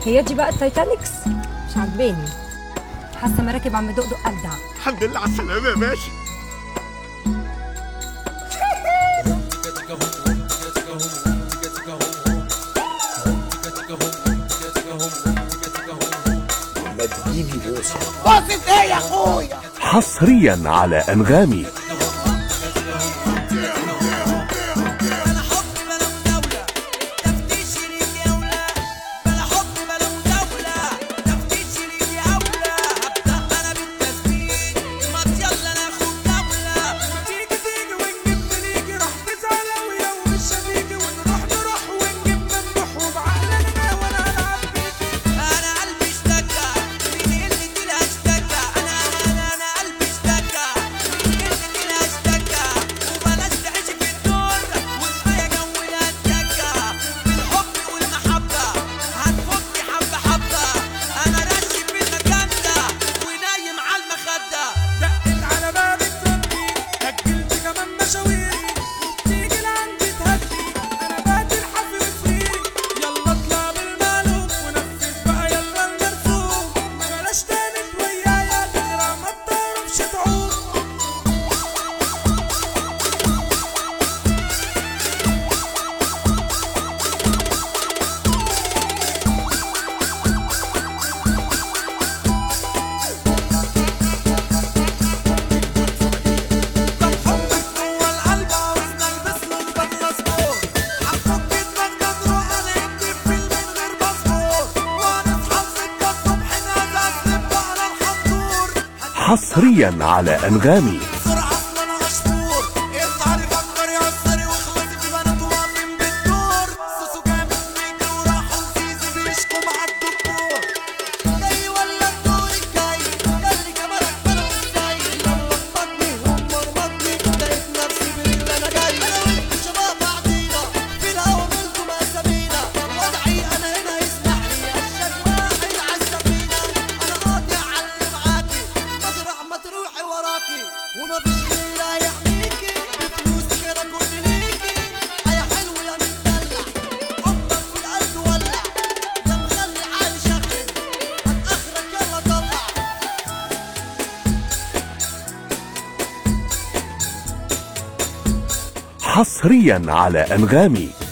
هي دي بقى التايتانيكس مش عاجباني حاسه مراكب عم دقدق ابدع الحمد لله على السلامة يا باشا ما تجيبي بوسه باصت ايه يا اخويا حصريا على أنغامي بلا حب بلا مداولة تفتيش ليك أولى بلا حب بلا مداولة تفتيش ليك أولى هبدأ أنا بالتثبيت ما يلا ناخد جولة تيجي تيجي ونجيب نيجي راح تزعل أوي لو مش هتيجي ونروح نروح ونجيب نروح وبعقلنا وأنا ألعب بيكي أنا قلبي اشتكى من قلة الهاشتاجة أنا أنا أنا أنا قلبي اشتكى من قلة الهاشتاجة وبلاش تعيش في الدور وكفاية جو الهاشتاجة بالحب والمحبة هتفكي حبة حبة أنا راشي في المكان ده ونايم على المخدة دقت على باب التربي أجلت كمان مشاويري وبتيجي لعندي تهدي أنا بادي الحفل فريري يلا اطلع بالمعلوم ونفذ بقى يلا المرسوم ما بلاش تاني ويايا تغرق ما بتعرفش تعوم طب حبك جوا القلب عاوز نلبس له البدله سبور هتفك دماغنا نروح نكتب فيلم من غير باسبور وهنصحى الستة الصبح نغزل على الحنطور حصريا على أنغامي بسرعة اصلا انا عصفور الطعري فكر يهزري واخواتي في بنات واقفين بالدور سوسو جامد ميجي وراحوا لزيزي بيشكوا مع الدكتور جاي ولا الدور الجاي جالي جمالك بلا ازاي لخبطني ومرمطني لقيت نفسي بالليل انا جاي انا وانت شباب بعضينا في الهوا ملكم اسامينا وضعي انا هنا يسمح لي اشك واحد عالسفينه انا قاطع على اللي معاكي مطرح ما تروحي وراكي وما فيش غيرها يحميكي بفلوسك انا كل ليكي يا حلو يا مدلع حبك في القلب ولع يا مخلي عالي شغل هات اخرك يلا طلع حصريا على أنغامي